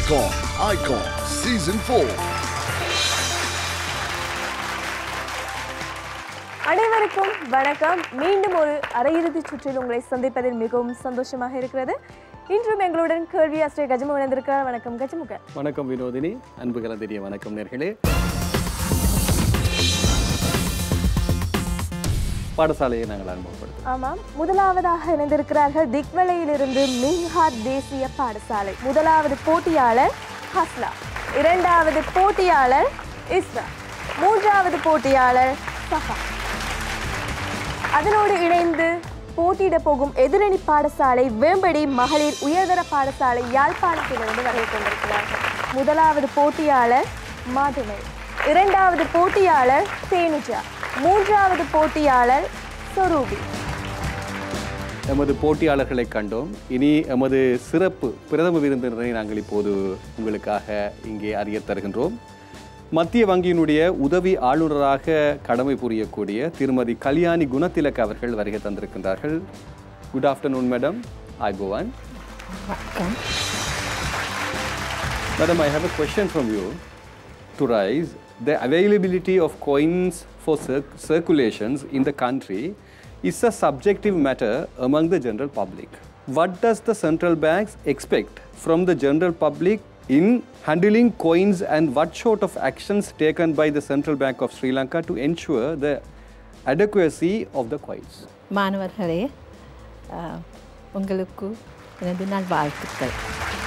Icon, Icon, Season 4. அனைவருக்கும் வணக்கம் மீண்டும் ஒரு அரையிறுதிச் சுற்றில் உங்களை சந்திப்பதில் மிகவும் சந்தோஷமாக இருக்கிறது இன்றும் எங்களுடன் கேள்வி ஆசிரியர் கஜமு இணைந்திருக்கிறார் வணக்கம் கஜமுக வணக்கம் வினோதினி அன்பு கலந்தெரிய வணக்கம் நேர்களே பாடசாலையை நாங்கள் அனுபவப்படுத்தும் ஆமாம் முதலாவதாக இணைந்திருக்கிறார்கள் திக்வலையிலிருந்து மின்ஹார் தேசிய பாடசாலை முதலாவது போட்டியாளர் ஹஸ்லா இரண்டாவது போட்டியாளர் இஸ்ரா மூன்றாவது போட்டியாளர் சஃபா அதனோடு இணைந்து போட்டியிட போகும் எதிரணி பாடசாலை வேம்படி மகளிர் உயர்தர பாடசாலை யாழ்ப்பாணத்திலிருந்து வருகை கொண்டிருக்கிறார்கள் முதலாவது போட்டியாளர் மாதுமை இரண்டாவது போட்டியாளர் தேனுஜா மூன்றாவது போட்டியாளர் சொரூபி எமது போட்டியாளர்களை கண்டோம் இனி எமது சிறப்பு பிரதம விருந்தினரை நாங்கள் இப்போது உங்களுக்காக இங்கே அறியத் தருகின்றோம் மத்திய வங்கியினுடைய உதவி ஆளுநராக கடமை புரியக்கூடிய திருமதி கல்யாணி குணத்திலக் அவர்கள் வருகை தந்திருக்கின்றார்கள் குட் ஆஃப்டர்நூன் மேடம் ஐபோவான் Madam, I have a question from you to rise. The availability of coins for cir- circulations in the country is a subjective matter among the general public. What does the central banks expect from the general public in handling coins and what sort of actions taken by the Central Bank of Sri Lanka to ensure the adequacy of the coins? மாணவர்களே அஹ், உங்களுக்கு எனது நாள் வாழ்த்துக்கள்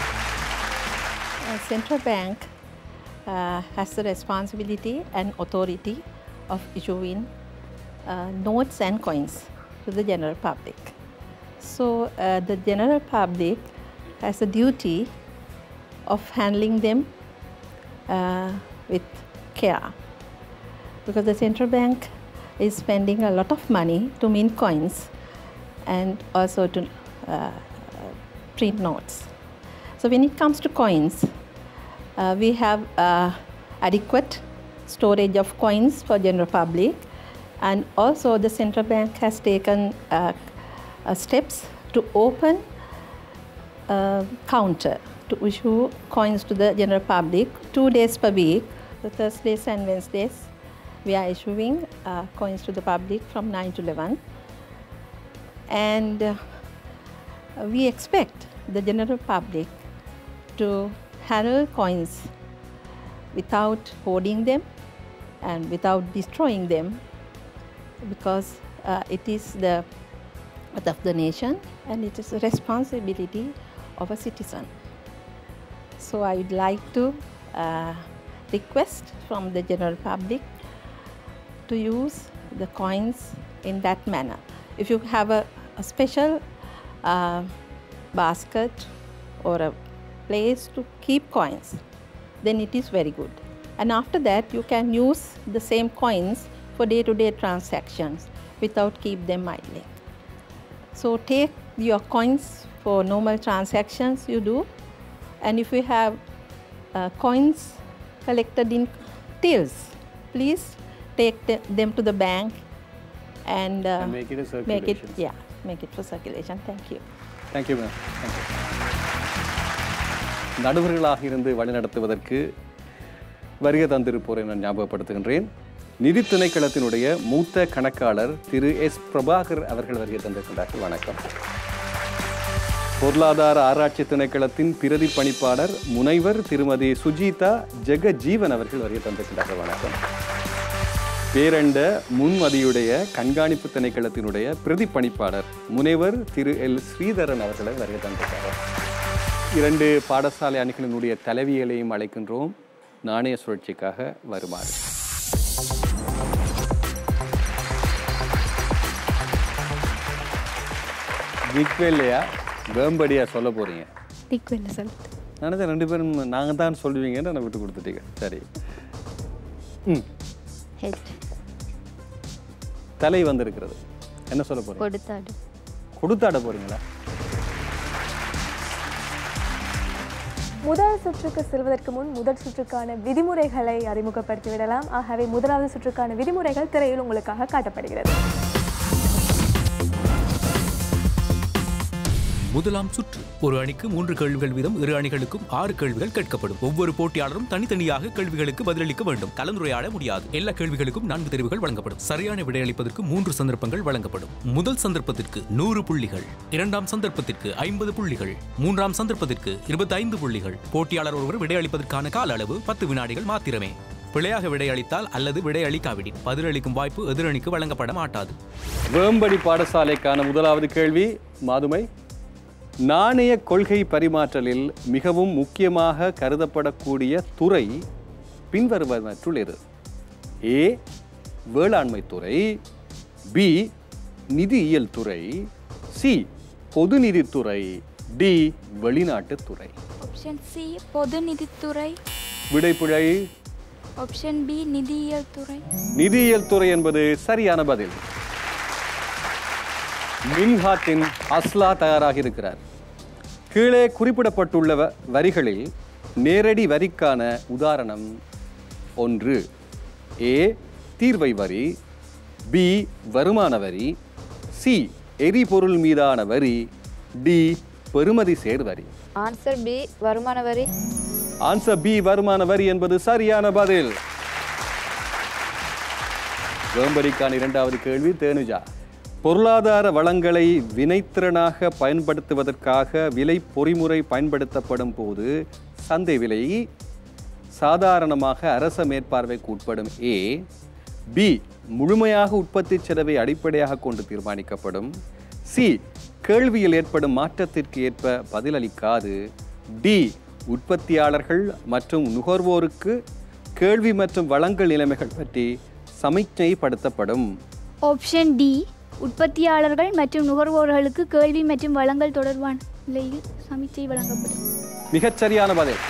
central bank has the responsibility and authority of issuing uh, notes and coins to the general public. So uh, the general public has a duty of handling them uh, with care because the central bank is spending a lot of money to mint coins and also to uh, print notes. So when it comes to coins, uh, we have uh, adequate storage of coins for general public and also the central bank has taken uh, uh, steps to open uh, counter to issue coins to the general public two days per week, the Thursdays and Wednesdays. We are issuing uh, coins to the public from 9 to 11. And uh, we expect the general public to handle coins without hoarding them and without destroying them because uh, it is the wealth of the nation and it is a responsibility of a citizen. So I would like to uh, request from the general public to use the coins in that manner. If you have a, a special uh, basket or a place to keep coins, then it is very good. And after that, you can use the same coins for day-to-day transactions without keep them idling. So take your coins for normal transactions you do, and if you have uh, coins collected in tills, please take the, them to the bank and, uh, And make it a make it circulation. yeah make it for circulation. Thank you. Thank you ma'am thank you நடுவர்களாக இருந்து வழிநடத்துவதற்கு வருகை தந்திருப்போரை நான் ஞாபகப்படுத்துகின்றேன் நிதி திணைக்களத்தினுடைய மூத்த கணக்காளர் திரு S Prabhakar அவர்கள் வருகை தந்திருக்கின்றார்கள் வணக்கம் பொருளாதார ஆராய்ச்சி திணைக்களத்தின் பிரதி பணிப்பாளர் முனைவர் திருமதி சுஜிதா ஜெகஜீவன் அவர்கள் வருகை தந்திருக்கின்றார்கள் வணக்கம் பேரண்ட முன்மதியுடைய கண்காணிப்பு திணைக்களத்தினுடைய பிரதி பணிப்பாளர் முனைவர் திரு எல் ஸ்ரீதரன் அவர்களை வருகை தந்திருக்கிறார் இரண்டு பாடசாலை அணிகளினுடைய தலைவியலையும் அழைக்கின்றோம் நாணய சுழற்சிக்காக வருமாறு விக்வெல்லையா வேம்படியா சொல்ல போறீங்க லிக்விட்ல சொல்லுது நினைச்ச ரெண்டு பேரும் நாங்கள் தான் சொல்லுவீங்கன்னு நான் விட்டு கொடுத்துட்டீங்க சரி ம் ஹெட் தலை வந்திருக்கிறது என்ன சொல்ல போறீங்க கொடுத்தாடு கொடுத்தாட போறீங்களா முதல் சுற்றுக்கு செல்வதற்கு முன் முதல் சுற்றுக்கான விதிமுறைகளை அறிமுகப்படுத்தி விடலாம் ஆகவே முதலாவது சுற்றுக்கான விதிமுறைகள் திரையில் உங்களுக்காக காட்டப்படுகிறது முதலாம் சுற்று ஒரு அணிக்கு மூன்று கேள்விகள் வீதம் இரு அணிகளுக்கும் ஆறு கேள்விகள் கேட்கப்படும் ஒவ்வொரு போட்டியாளரும் தனித்தனியாக கேள்விகளுக்கு பதிலளிக்க வேண்டும் கலந்துரையாட முடியாது எல்லா கேள்விகளுக்கும் நான்கு தெரிவுகள் வழங்கப்படும் சரியான விடையளிப்பதற்கு மூன்று சந்தர்ப்பங்கள் வழங்கப்படும் முதல் சந்தர்ப்பத்திற்கு நூறு புள்ளிகள் இரண்டாம் சந்தர்ப்பத்திற்கு ஐம்பது புள்ளிகள் மூன்றாம் சந்தர்ப்பத்திற்கு இருபத்தைந்து புள்ளிகள் போட்டியாளர் ஒருவர் விடையளிப்பதற்கான கால அளவு பத்து வினாடிகள் மாத்திரமே பிழையாக விடையளித்தால் அல்லது விடையளிக்காவிடின் பதிலளிக்கும் வாய்ப்பு எதிரணிக்கு வழங்கப்பட மாட்டாது வேம்படி பாடசாலைக்கான முதலாவது கேள்வி மாதுமை நாணய கொள்கை பரிமாற்றலில் மிகவும் முக்கியமாக கருதப்படக்கூடிய துறை பின்வருவனற்றுள் எது ஏ வேளாண்மை துறை பி நிதியியல் துறை சி பொதுநிதித்துறை டி வெளிநாட்டுத் துறை ஆப்ஷன் சி பொது நிதித்துறை விடைப்புழை ஆப்ஷன் பி நிதியியல் துறை நிதியியல் துறை என்பது சரியான பதில் மின்ஹாத்தின் அஸ்லா தயாராக இருக்கிறார் கீழே குறிப்பிடப்பட்டுள்ள வ- வரிகளில் நேரடி வரிக்கான உதாரணம் ஒன்று ஏ தீர்வை வரி பி வருமான வரி சி எரிபொருள் மீதான வரி டி பெறுமதி சேர் வரி ஆன்சர் பி வருமான வரி ஆன்சர் பி வருமான வரி என்பது சரியான பதில் வேம்படிக்கான இரண்டாவது கேள்வி தேனுஜா பொருளாதார வளங்களை வினைத்திறனாக பயன்படுத்துவதற்காக விலை பொறிமுறை பயன்படுத்தப்படும் போது சந்தை விலை சாதாரணமாக அரச மேற்பார்வைக்கு உட்படும் ஏ பி முழுமையாக உற்பத்தி செலவை அடிப்படையாக கொண்டு தீர்மானிக்கப்படும் சி கேள்வியில் ஏற்படும் மாற்றத்திற்கு ஏற்ப பதிலளிக்காது டி உற்பத்தியாளர்கள் மற்றும் நுகர்வோருக்கு கேள்வி மற்றும் வழங்கல் நிலைமைகள் பற்றி சமிக்ஞைப்படுத்தப்படும் ஆப்ஷன் டி உற்பத்தியாளர்கள் மற்றும் நுகர்வோர்களுக்கு கேள்வி மற்றும் வளங்கள் தொடர்பான நிலையில் சமீட்சை வழங்கப்படும் மிகச்சரியான பதில்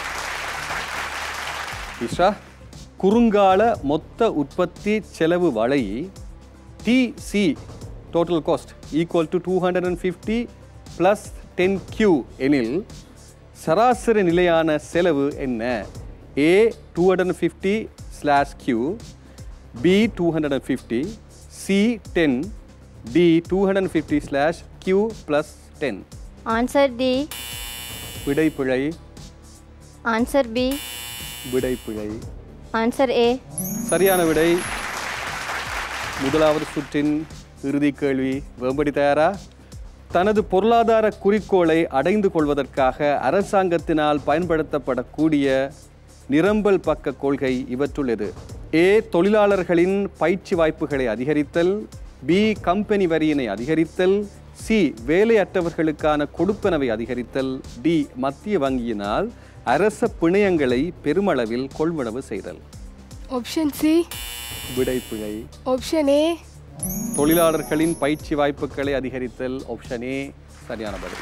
இஷா குறுங்கால மொத்த உற்பத்தி செலவு வலை TC total cost equal to two hundred and fifty plus ten Q எனில் சராசரி நிலையான செலவு என்ன A two hundred and fifty slash Q B two hundred and fifty C ten D two hundred and fifty slash Q plus ten answer D விடைப்பிழை answer B விடைப்பிழை answer A சரியான விடை முதலாவது சுற்றின் இறுதி கேள்வி வேம்படி தயாரா தனது பொருளாதார குறிக்கோளை அடைந்து கொள்வதற்காக அரசாங்கத்தினால் பயன்படுத்தப்படக்கூடிய நிரம்பல் பக்க கொள்கை இவற்றுள் எது ஏ தொழிலாளர்களின் பயிற்சி வாய்ப்புகளை அதிகரித்தல் பி கம்பெனி வரியினை அதிகரித்தல் சி வேலையற்றவர்களுக்கான கொடுப்பனவை அதிகரித்தல் டி மத்திய வங்கியினால் அரச பிணையங்களை பெருமளவில் கொள்வனவு செய்தல் ஆப்ஷன் சி விடைப்பிழை ஆப்ஷன் ஏ தொழிலாளர்களின் பயிற்சி வாய்ப்புகளை அதிகரித்தல் ஆப்ஷன் ஏ சரியான பதில்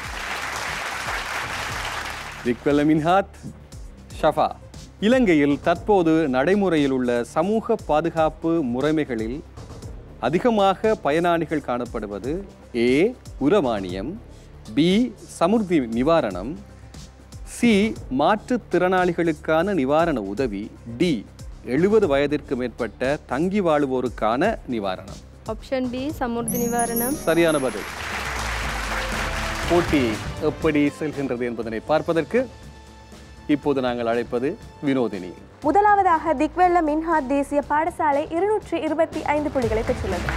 விக்வல மின்ஹாத் ஷஃபா இலங்கையில் தற்போது நடைமுறையில் உள்ள சமூக பாதுகாப்பு முறைமைகளில் அதிகமாக பயனாளிகள் காணப்படுவது ஏ உரமானியம் பி சமுர்த்தி நிவாரணம் சி மாற்றுத்திறனாளிகளுக்கான நிவாரண உதவி டி எழுபது வயதிற்கு மேற்பட்ட தங்கி வாழுவோருக்கான நிவாரணம் ஆப்ஷன் பி சமுர்த்தி நிவாரணம் சரியான பதில் போட்டி எப்படி செல்கின்றது என்பதனை பார்ப்பதற்கு இப்போது நாங்கள் அழைப்பது வினோதினி முதலாவதாக திக்வெல்ல மின்ஹாத் தேசிய பாடசாலை இருநூற்றி இருபத்தி ஐந்து புள்ளிகளை பெற்றுள்ளது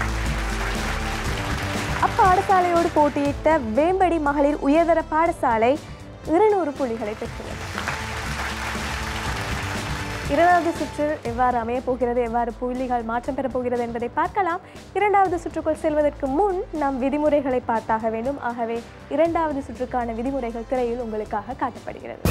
அப்பாடசாலையோடு போட்டியிட்ட வேம்படி மகளிர் உயர்தர பாடசாலை இருநூறு புள்ளிகளை பெற்றுள்ளது இரண்டாவது சுற்று எவ்வாறு அமையப் போகிறது எவ்வாறு புள்ளிகள் மாற்றம் பெறப் போகிறது என்பதை பார்க்கலாம் இரண்டாவது சுற்றுக்குள் செல்வதற்கு முன் நாம் விதிமுறைகளை பார்த்தாக வேண்டும் ஆகவே இரண்டாவது சுற்றுக்கான விதிமுறைகள் திரையில் உங்களுக்காக காட்டப்படுகிறது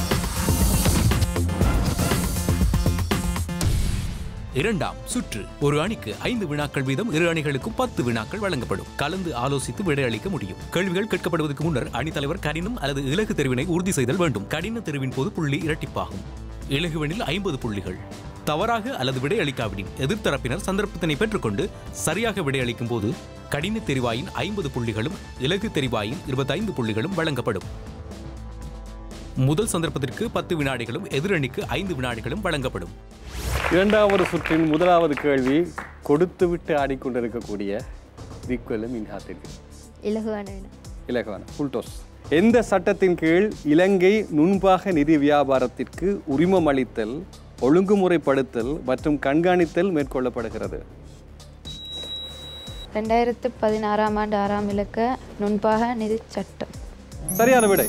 இரண்டாம் சுற்று ஒரு அணிக்கு ஐந்து வினாக்கள் வீதம் இரு அணிகளுக்கும் பத்து வினாக்கள் வழங்கப்படும் கலந்து ஆலோசித்து விடையளிக்க முடியும் கேள்விகள் கேட்கப்படுவதற்கு முன்னர் அணித்தலைவர் கடினம் அல்லது இலகு தெரிவினை உறுதி செய்தல் வேண்டும் கடின தெரிவின் போது புள்ளி இரட்டிப்பாகும் இலகுவெனில் ஐம்பது புள்ளிகள் தவறாக அல்லது விடையளிக்காவிடின் எதிர்த்தரப்பினர் சந்தர்ப்பத்தினை பெற்றுக்கொண்டு சரியாக விடையளிக்கும் போது கடின தெரிவாயின் ஐம்பது புள்ளிகளும் இலகு தெரிவாயின் இருபத்தைந்து புள்ளிகளும் வழங்கப்படும் முதல் சந்தர்ப்பத்திற்கு பத்து வினாடிகளும் எதிரணிக்கு ஐந்து வினாடிகளும் வழங்கப்படும் இரண்டாவது சுற்றின் முதலாவது கேள்வி கொடுத்துவிட்டு ஆடிக்கொண்டிருக்கக்கூடிய விக்வலும் மின்ஹாத்திற்கு இலகுவான வினா. இலகுவான ஃபுல் டோஸ் எந்த சட்டத்தின் கீழ் இலங்கை நுண்பாக நிதி வியாபாரத்திற்கு உரிமம் அளித்தல் ஒழுங்குமுறைப்படுத்தல் மற்றும் கண்காணித்தல் மேற்கொள்ளப்படுகிறது ரெண்டாயிரத்து பதினாறாம் ஆண்டு ஆறாம் இலக்க நுண்பாக நிதி சட்டம் சரியான விடை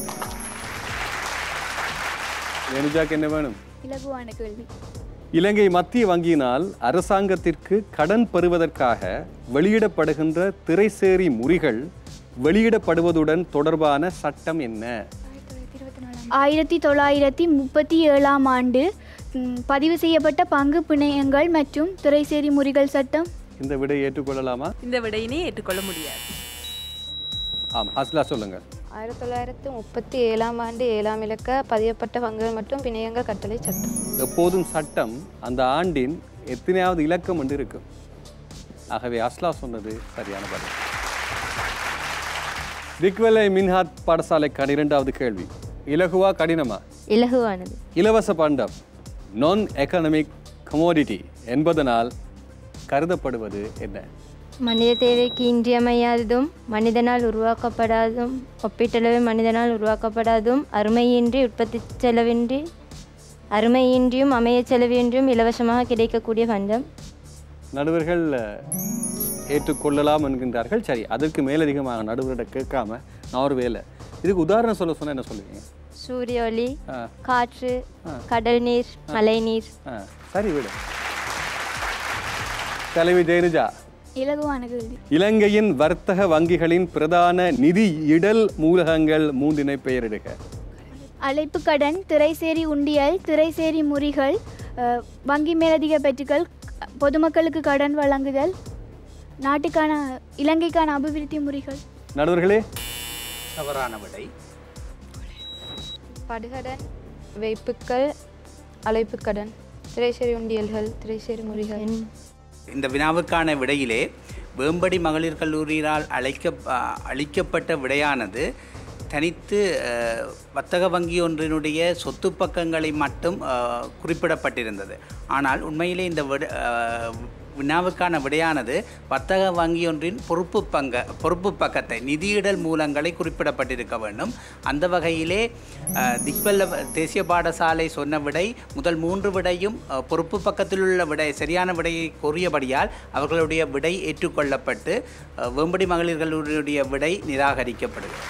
வேணுஜாக்கு என்ன வேணும் இலகுவான கேள்வி இலங்கை மத்திய வங்கியினால் அரசாங்கத்திற்கு கடன் பெறுவதற்காக வெளியிடப்படுகின்ற திரைசேரி முறிகள் வெளியிடப்படுவதுடன் தொடர்பான சட்டம் என்ன ஆயிரத்தி தொள்ளாயிரத்தி முப்பத்தி ஏழாம் ஆண்டு ம், பதிவு செய்யப்பட்ட பங்கு பிணையங்கள் மற்றும் திரைசேரி முறிகள் சட்டம் இந்த விடை ஏற்றுக்கொள்ளலாமா இந்த விடையினை ஏற்றுக்கொள்ள முடியாது ஆம் ஹஸ்லா சொல்லுங்க ஆயிரத்தி தொள்ளாயிரத்து முப்பத்தி ஏழாம் ஆண்டு ஏழாம் இலக்க பதியப்பட்ட பங்குகள் மற்றும் பிணையங்கள் கட்டளை சட்டம் எப்போதும் சட்டம் அந்த ஆண்டின் எத்தனையாவது இலக்கம் என்று இருக்கும் ஆகவே அஸ்லா சொன்னது சரியான பதில் திக்வெலை மின்ஹாத் பாடசாலைக்கான இரண்டாவது கேள்வி இலகுவா கடினமா இலகுவானது இலவச பண்டம் நான் எக்கனாமிக் கமோடிட்டி என்பதனால் கருதப்படுவது என்ன மனித தேவைக்கு இன்றியமையாததும் மனிதனால் உருவாக்கப்படாதும் ஒப்பீட்டளவு மனிதனால் உருவாக்கப்படாதும் அருமையின்றி உற்பத்தி செலவின்றி அருமையின்றியும் அமைய செலவின்றியும் இலவசமாக கிடைக்கக்கூடிய பண்டம் நடுவர்கள் அஹ், ஏற்றுக்கொள்ளலாம் என்கின்றார்கள் சரி அதற்கு மேலதிகமாக நடுவர்கிட்ட கேட்காம நான் ஒரு வேலை இதுக்கு உதாரணம் சொல்ல சொன்னா என்ன சொல்லுவீங்க சூரிய ஒளி ஆ. காற்று கடல் நீர் மழை நீர் ஆ சரி விடு தலைவி ஜெயனுஜா இலகுவான கேள்வி இலங்கையின் வர்த்தக வங்கிகளின் பிரதான நிதி இடல் மூலகங்கள் மூன்றினை பெயரிடுக அழைப்பு கடன் திரைசேரி உண்டியல் திரைசேரி முறிகள் அஹ், வங்கி மேலதிக பெற்றுகள் பொதுமக்களுக்கு கடன் வழங்குதல் நாட்டுக்கான இலங்கைக்கான அபிவிருத்தி முறிகள் நடுவர்களே தவறான விடை படுகடன் வைப்புக்கள் அழைப்பு கடன் திரைசேரி உண்டியல்கள் திரைசேரி முறிகள் இந்த வினாவுக்கான விடையிலே வேம்படி மகளிர் கல்லூரியினால் அழைக்க அ- அளிக்கப்பட்ட விடையானது தனித்து அஹ், வர்த்தக வங்கி ஒன்றினுடைய சொத்து பக்கங்களை மட்டும் அஹ், குறிப்பிடப்பட்டிருந்தது ஆனால் உண்மையிலே இந்த விட அஹ், வினாவுக்கான விடையானது வர்த்தக வங்கி ஒன்றின் பொறுப்பு பங்க பொறுப்பு பக்கத்தை நிதியிடல் மூலங்களை குறிப்பிடப்பட்டிருக்க வேண்டும் அந்த வகையிலே அஹ், திக்வெல்ல தேசிய பாடசாலை சொன்ன விடை முதல் மூன்று விடையும் அஹ், பொறுப்பு பக்கத்தில் உள்ள விடை சரியான விடையை கூறியபடியால் அவர்களுடைய விடை ஏற்றுக்கொள்ளப்பட்டு அஹ், வேம்படி மகளிர் கல்லூரியுடைய விடை நிராகரிக்கப்படுகிறது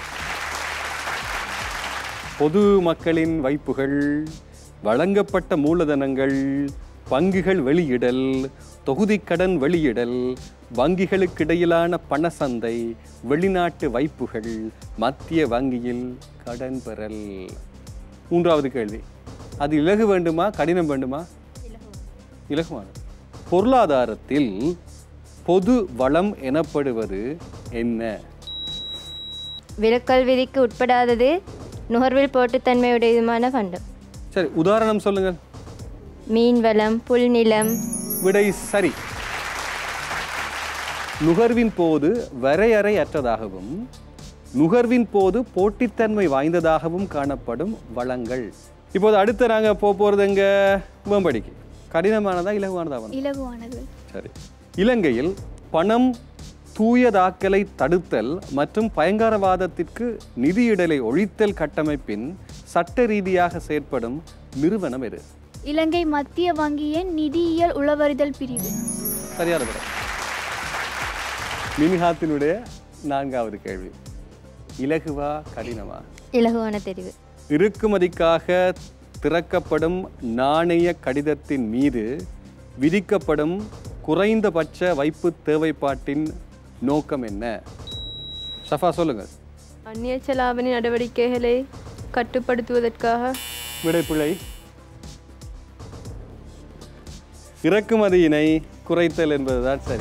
பொது மக்களின் வைப்புகள் வழங்கப்பட்ட மூலதனங்கள் பங்குகள் வெளியிடல் தொகுதிக்கடன் வெளியிடல் வங்கிகளுக்கிடையிலான பணசந்தை வெளிநாட்டு வைப்புகள் மத்திய வங்கியில் கடன் பெறல் மூன்றாவது கேள்வி அது இலகு வேண்டுமா கடினம் வேண்டுமா இலகுவானது பொருளாதாரத்தில் பொது வளம் எனப்படுவது என்ன விலக்கல் விதிக்கு உட்படாதது நுகர்வில் போட்டுத்தன்மையுடையதுமான பண்டம் சரி உதாரணம் சொல்லுங்கள் மீன் வளம் புல்நிலம் விடை சரி நுகர்வின் போது வரையறையற்றதாகவும் நுகர்வின் போது போட்டித்தன்மை வாய்ந்ததாகவும் காணப்படும் வளங்கள் இப்போது அடுத்து நாங்கள் போக போகிறது எங்க மேம்படிக்கு கடினமானதா இலகுவானதா வந்து இலகுவானது சரி இலங்கையில் பணம் தூயதாக்கலை தடுத்தல் மற்றும் பயங்கரவாதத்திற்கு நிதியிடலை ஒழித்தல் கட்டமைப்பின் சட்ட ரீதியாக செயற்படும் நிறுவனம் எது இலங்கை மத்திய வங்கியின் நிதியியல் உளவறிதல் பிரிவு சரியான விடை மினிஹாத்தினுடைய நான்காவது கேள்வி இலகுவா கடினமா இலகுவான தெரிவு இறக்குமதிக்காக திறக்கப்படும் நாணய கடிதத்தின் மீது விதிக்கப்படும் குறைந்தபட்ச வைப்பு தேவைப்பாட்டின் நோக்கம் என்ன சஃபா சொல்லுங்க அந்நிய செலாவணி நடவடிக்கைகளை கட்டுப்படுத்துவதற்காக விடைப்பிள்ளை இறக்குமதியினை குறைத்தல் என்பதுதான் சரி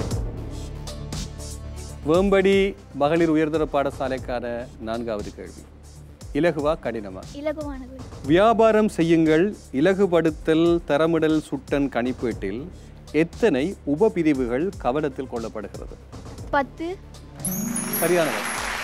வேம்படி மகளிர் உயர்தர பாடசாலைக்கான நான்காவது கேள்வி இலகுவா கடினமா இலகுவானது வியாபாரம் செய்யுங்கள் இலகுபடுத்தல் தரமிடல் சுட்டன் கணிப்பீட்டில் எத்தனை உபபிரிவுகள் கவனத்தில் கொள்ளப்படுகிறது பத்து சரியானது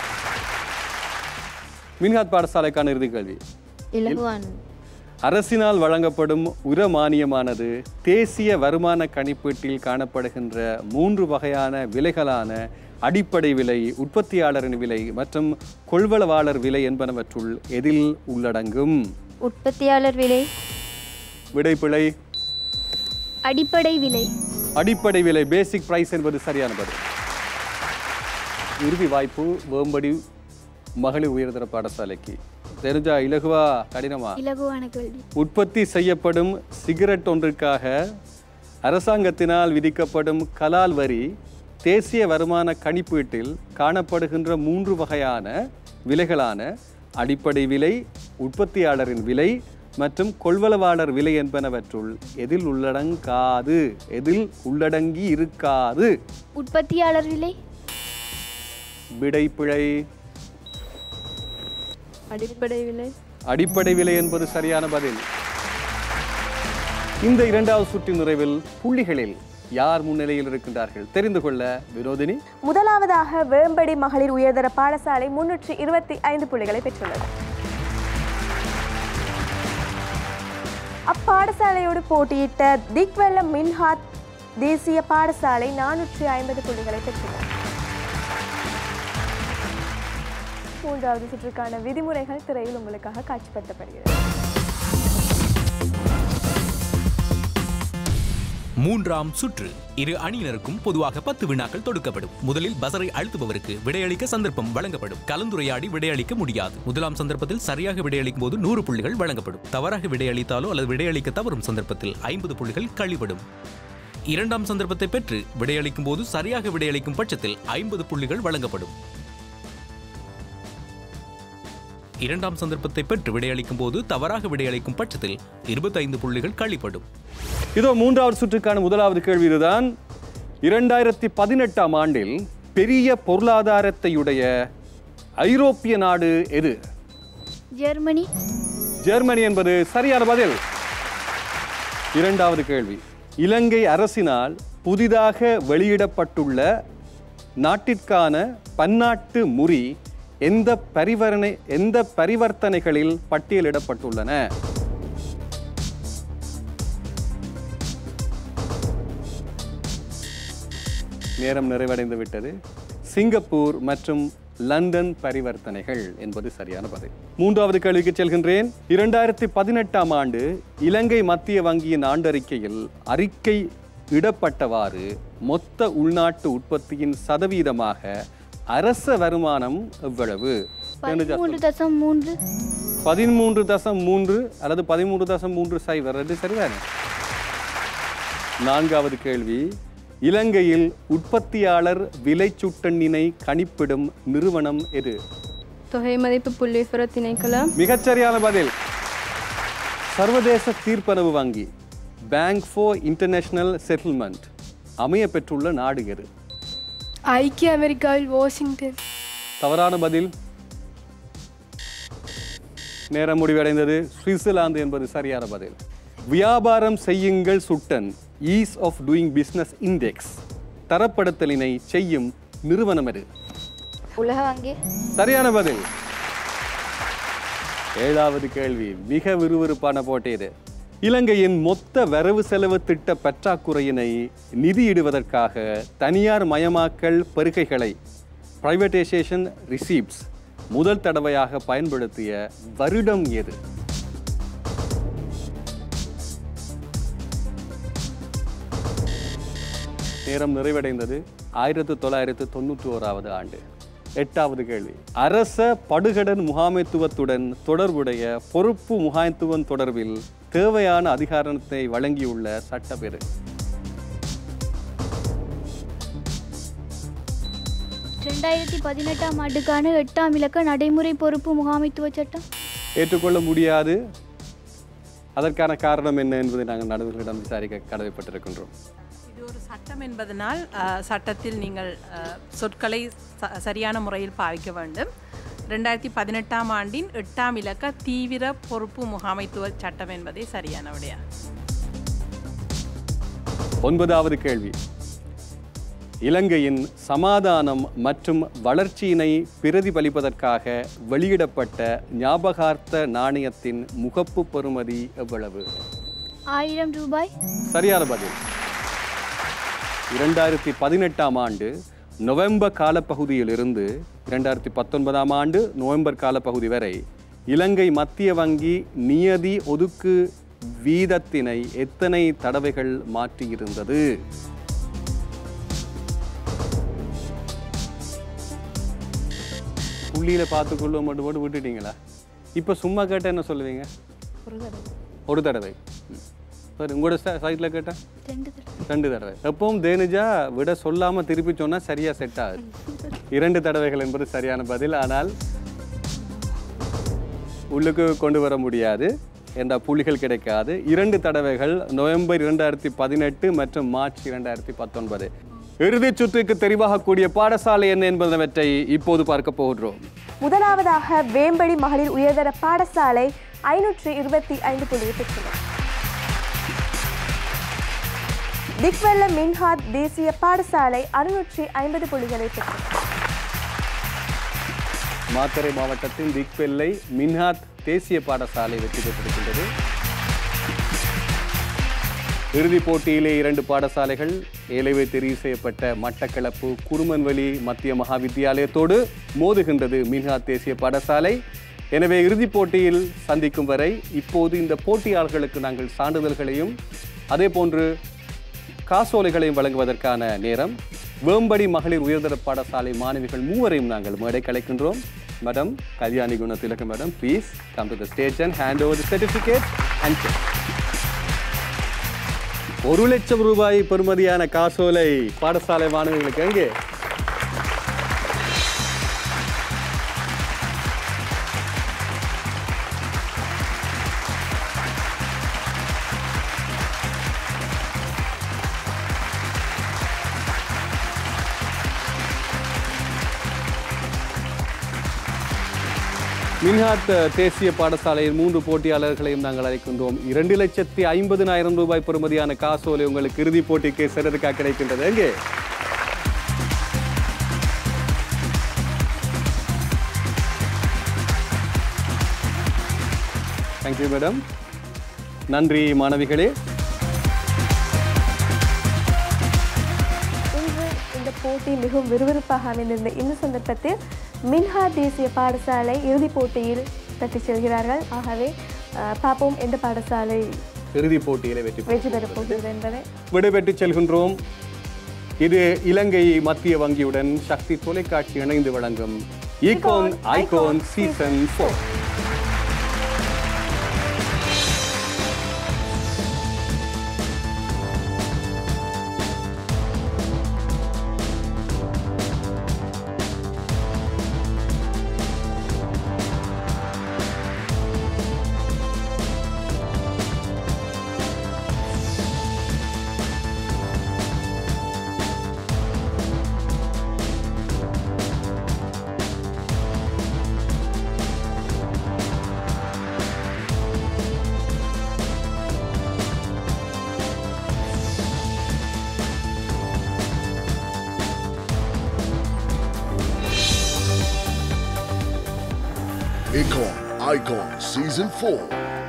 மின்ஹாத் பாடசாலைக்கான இறுதி கேள்வி இலகுவானது அரசினால் வழங்கப்படும் உர மானியமானது தேசிய வருமான கணிப்பீட்டில் காணப்படுகின்ற மூன்று வகையான விலைகளான அடிப்படை விலை உற்பத்தியாளரின் விலை மற்றும் கொள்வளவாளர் விலை என்பனவற்றுள் எதில் உள்ளடங்கும் உற்பத்தியாளர் விலை விடைப்பிழை அடிப்படை விலை அடிப்படை விலை பேசிக் பிரைஸ் என்பது சரியான பதில் இறுதி வாய்ப்பு வேம்படி மகளிர் உயர்தர பாடசாலைக்கு தெரிஞ்சா இலகுவா கடினமா இலகுவான கேள்வி உற்பத்தி செய்யப்படும் சிகரெட் ஒன்றுக்காக அரசாங்கத்தினால் விதிக்கப்படும் கலால் வரி தேசிய வருமான கணிப்பீட்டில் காணப்படுகின்ற மூன்று வகையான விலைகளான அடிப்படை விலை உற்பத்தியாளரின் விலை மற்றும் கொள்வளவாளர் விலை என்பனவற்றுள் எதில் உள்ளடங்காது எதில் உள்ளடங்கி இருக்காது உற்பத்தியாளர் விலை விடைப்பிழை அடிப்படை விலை அடிப்படை விலை என்பது சரியான பதில் இந்த இரண்டாவது சுற்றின் நிறைவில் புள்ளிகளில் யார் முன்னிலையில் இருக்கின்றார்கள் தெரிந்து கொள்ள வினோதினி முதலாவதாக வேம்படி மகளிர் உயர்தர பாடசாலை முன்னூற்றி இருபத்தி ஐந்து புள்ளிகளை பெற்றுள்ளது அப்பாடசாலையோடு போட்டியிட்ட திக்வெல்லம் மின்ஹாத் தேசிய பாடசாலை நானூற்றி ஐம்பது புள்ளிகளை பெற்றுள்ளது மூன்றாவது சுற்றுக்கான விதிமுறைகள் திரையில் உங்களுக்காக காட்சிப்படுத்தப்படுகிறது மூன்றாம் சுற்று இரு அணியினருக்கும் பொதுவாக பத்து வினாக்கள் தொடுக்கப்படும் முதலில் பசரை அழுத்துபவருக்கு விடையளிக்க சந்தர்ப்பம் வழங்கப்படும் கலந்துரையாடி விடையளிக்க முடியாது முதலாம் சந்தர்ப்பத்தில் சரியாக விடையளிக்கும் போது நூறு புள்ளிகள் வழங்கப்படும் தவறாக விடையளித்தாலோ அல்லது விடையளிக்க தவறும் சந்தர்ப்பத்தில் ஐம்பது புள்ளிகள் கழிவிடும் இரண்டாம் சந்தர்ப்பத்தை பெற்று விடையளிக்கும் போது சரியாக விடையளிக்கும் பட்சத்தில் ஐம்பது புள்ளிகள் வழங்கப்படும் இரண்டாம் சந்தர்ப்பத்தை பெற்று விடையளிக்கும் போது தவறாக விடையளிக்கும் பட்சத்தில் இருபத்தைந்து புள்ளிகள் கழிப்படும் இதோ மூன்றாவது சுற்றுக்கான முதலாவது கேள்வி இதுதான் இரண்டாயிரத்தி பதினெட்டாம் ஆண்டில் பெரிய பொருளாதாரத்தையுடைய ஐரோப்பிய நாடு எது ஜெர்மனி ஜெர்மனி என்பது சரியான பதில் இரண்டாவது கேள்வி இலங்கை அரசினால் புதிதாக வெளியிடப்பட்டுள்ள நாட்டிற்கான பன்னாட்டு முறி எந்த பரிவரணை எந்த பரிவர்த்தனைகளில் பட்டியலிடப்பட்டுள்ளன நேரம் நிறைவடைந்து விட்டது சிங்கப்பூர் மற்றும் லண்டன் பரிவர்த்தனைகள் என்பது சரியான பதில் மூன்றாவது கேள்விக்கு செல்கின்றேன் இரண்டாயிரத்தி பதினெட்டாம் ஆண்டு இலங்கை மத்திய வங்கியின் ஆண்டறிக்கையில் அறிக்கை இடப்பட்டவாறு மொத்த உள்நாட்டு உற்பத்தியின் சதவீதமாக அரச வருமானம் எவ்வளவு பதிமூன்று தசம் மூன்று பதிமூன்று தசம் மூன்று அல்லது பதிமூன்று தசம் மூன்று சைவர் ரெண்டு சரிதானே நான்காவது கேள்வி இலங்கையில் உற்பத்தியாளர் விலை சுட்டெண்ணினை கணிப்பிடும் நிறுவனம் எது தொகை மதிப்பு புள்ளிவிவர திணைக்களம் மிகச்சரியான பதில் சர்வதேச தீர்ப்பனவு வங்கி பேங்க் ஃபார் இன்டர்நேஷனல் செட்டில்மெண்ட் அமைய பெற்றுள்ள நாடு எது ஐக்கிய அமெரிக்காவில் வாஷிங்டன் தவறான பதில் நேரம் முடிவடைந்தது சுவிட்சர்லாந்து என்பது சரியான பதில் வியாபாரம் செய்யுங்கள் சுட்டன் ease of doing business index தரப்படுத்தலினை செய்யும் நிறுவனம் எது உலக வங்கி சரியான பதில் ஏழாவது கேள்வி மிக விறுவிறுப்பான போட்டி இது இலங்கையின் மொத்த வரவு செலவு திட்ட பற்றாக்குறையினை நிதியிடுவதற்காக தனியார் மயமாக்கல் பெருகைகளை பிரைவேட்டைசேஷன் ரிசீப்ட்ஸ் முதல் தடவையாக பயன்படுத்திய வருடம் எது நேரம் நிறைவடைந்தது ஆயிரத்து தொள்ளாயிரத்து தொண்ணூற்றி ஓராவது ஆண்டு எட்டாவது கேள்வி அரச படுகடன் முகாமைத்துவத்துடன் தொடர்புடைய பொறுப்பு முகாமைத்துவம் தொடர்பில் தேவையான அதிகாரத்தை வழங்கியுள்ள சட்டப்பேரு ரெண்டாயிரத்தி பதினெட்டாம் ஆண்டுக்கான எட்டாம் இலக்க நடைமுறை பொறுப்பு முகாமைத்துவ சட்டம் ஏற்றுக்கொள்ள முடியாது அதற்கான காரணம் என்ன என்பதை நாங்கள் நடுவர்களிடம் விசாரிக்க கடமைப்பட்டிருக்கின்றோம் இது ஒரு சட்டம் என்பதனால் அஹ், சட்டத்தில் நீங்கள் அஹ், சொற்களை ச- சரியான முறையில் பாவிக்க வேண்டும் ரெண்டாயிரத்தி பதினெட்டாம் ஆண்டின் எட்டாம் இலக்க தீவிர பொறுப்பு முகாமைத்துவ சட்டம் என்பதே சரியான விடையா ஒன்பதாவது கேள்வி இலங்கையின் சமாதானம் மற்றும் வளர்ச்சியினை பிரதிபலிப்பதற்காக வெளியிடப்பட்ட ஞாபகார்த்த நாணயத்தின் முகப்பு பெறுமதி எவ்வளவு ஆயிரம் ரூபாய் சரியான பதில் இரண்டாயிரத்தி பதினெட்டாம் ஆண்டு நவம்பர் காலப்பகுதியிலிருந்து இரண்டாயிரத்தி பத்தொன்பதாம் ஆண்டு நவம்பர் காலப்பகுதி வரை இலங்கை மத்திய வங்கி நியதி ஒதுக்கு வீதத்தினை எத்தனை தடவைகள் மாற்றியிருந்தது புள்ளியில் பார்த்துக்கொள்ள மட்டும் போட்டு விட்டுட்டீங்களா இப்போ சும்மா கேட்டால் என்ன சொல்லுவீங்க ஒரு தடவை ஒரு தடவை ம். சரி உங்களோட சைட்டில் கேட்டால் ரெண்டு தடவை ரெண்டு தடவை எப்பவும் தேனுஜா விட சொல்லாமல் திருப்பி சொன்னால் சரியாக செட் ஆகுது இரண்டு தடவைகள் என்பது சரியான பதில் ஆனால் உள்ளுக்கு கொண்டு வர முடியாது என்ற புள்ளிகள் கிடைக்காது இரண்டு தடவைகள் நவம்பர் இரண்டாயிரத்தி பதினெட்டு மற்றும் மார்ச் இரண்டாயிரத்தி பத்தொன்பது இறுதிச் சுற்றுக்கு தெரிவாகக்கூடிய பாடசாலை என்ன என்பனவற்றை இப்போது பார்க்க போகிறோம் முதலாவதாக வேம்படி மகளிர் உயர்தர பாடசாலை ஐநூற்றி இருபத்தி ஐந்து புள்ளியை பெற்றுள்ளது திக்வெல்ல மின்ஹாத் தேசிய பாடசாலை அறுநூற்றி ஐம்பது புள்ளிகளை பெற்றது மாத்தறை மாவட்டத்தின் திக்வெல்லை மின்ஹாத் தேசிய பாடசாலை வெற்றி பெற்றிருக்கின்றது இறுதிப் போட்டியிலே இரண்டு பாடசாலைகள் ஏலவே தெரிவு செய்யப்பட்ட மட்டக்களப்பு குருமன்வெளி மத்திய மகா வித்தியாலயத்தோடு மோதுகின்றது மின்ஹாத் தேசிய பாடசாலை எனவே இறுதிப் போட்டியில் சந்திக்கும் வரை இப்போது இந்த போட்டியாளர்களுக்கு நாங்கள் சான்றிதழ்களையும் அதே போன்று காசோலைகளையும் வழங்குவதற்கான நேரம் வேம்படி மகளிர் உயர்தர பாடசாலை மாணவிகள் மூவரையும் நாங்கள் மேடை கலைக்கின்றோம் madam Kalyani Gunathilake madam please come to the stage and hand over the certificate and ஒரு லட்சம் ரூபாய் பெறுமதியான காசோலை பாடசாலை மாணவிகளுக்கு எங்கே மின்ஹாத் தேசிய பாடசாலையில் மூன்று போட்டியாளர்களையும் நாங்கள் அழைக்கின்றோம் இரண்டு லட்சத்தி ஐம்பதினாயிரம் ரூபாய் பெறுமதியான காசோலை உங்களுக்கு இறுதிப் போட்டிக்கு சிறதுக்காக கிடைக்கின்றது எங்கே தேங்க்யூ மேடம் நன்றி மாணவிகளே இன்று இந்த போட்டி மிகவும் விறுவிறுப்பாக அமைந்திருந்த இந்த சந்தர்ப்பத்தில் மின்ஹா தேசிய பாடசாலை இறுதிப் போட்டியில் தட்டிச் செல்கிறார்கள் ஆகவே அஹ், பார்ப்போம் எந்த பாடசாலை இறுதிப் போட்டியிலே வெற்றி வெற்றி பெறப் போகிறது என்பதை விடைபெற்று செல்கின்றோம் இது இலங்கை மத்திய வங்கியுடன் சக்தி தொலைக்காட்சி இணைந்து வழங்கும் icon icon season four Icon Icon Season 4